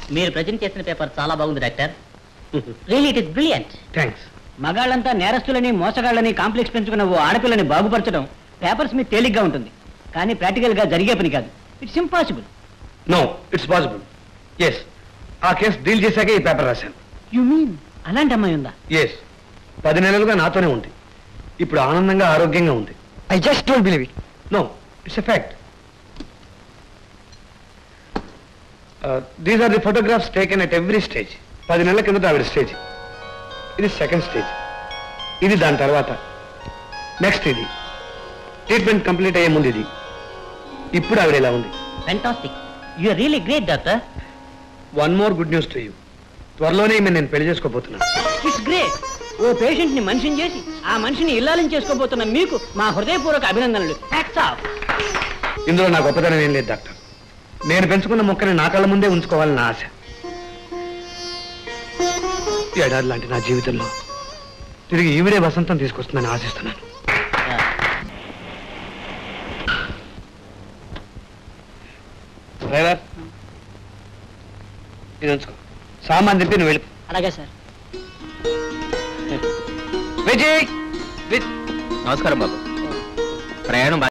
మీరు ప్రజెంట్ చేసిన పేపర్ చాలా బాగుంది doctor really it is brilliant thanks మగాళ్ళంతా నేరస్తులని మోసగాళ్ళని కాంప్లెక్స్ పెంచుకున్న ఓ ఆడపిల్లని బాగుపరచడం పేపర్స్ మీద తేలిగ్గా ఉంటుంది కానీ ప్రాక్టికల్ గా జరిగే పని కాదు it's impossible no it's possible yes ఆ కేసు డీల్ చేశాకే ఈ పేపర్ రాశాను యు మీన్ అలాంటి అమ్మాయి ఉందా ఎస్ పది నెలలుగా నాతోనే ఉంది ఇప్పుడు ఆనందంగా ఆరోగ్యంగా ఉంది I just don't believe it no it's a fact these are the photographs taken at every stage పది నెలల కిందట ఆవిడ స్టేజ్ ఇది సెకండ్ స్టేజ్ ఇది దాని తర్వాత నెక్స్ట్ ఇది ట్రీట్మెంట్ కంప్లీట్ అయ్యే ముందు ఇది ఇప్పుడు ఆవిడ ఇలా ఉంది fantastic you are really great doctor one more good news to you త్వరలోనే ఈమె నేను పెళ్లి చేసుకోబోతున్నాను ఇట్స్ గ్రేట్ ఓ పేషెంట్ ని మనిషిని చేసి ఆ మనిషిని ఇల్లాలని చేసుకోబోతున్న మీకు మా హృదయపూర్వక అభినందనలు హ్యాట్స్ ఆఫ్ ఇందులో నా గొప్పతనం ఏం లేదు డాక్టర్ నేను పెంచుకున్న మొక్కని నా కళ్ళ ముందే ఉంచుకోవాలని నా ఆశ ఏడాది లాంటి నా జీవితంలో తిరిగి ఈవిడే వసంతం తీసుకొస్తుందని ఆశిస్తున్నాను డ్రైవర్ ఇది ఉంచుకో సామాన్ తిప్పి నువ్వు వెళ్ళి అలాగే సార్ విజయ్ నమస్కారం బాబు ప్రయాణం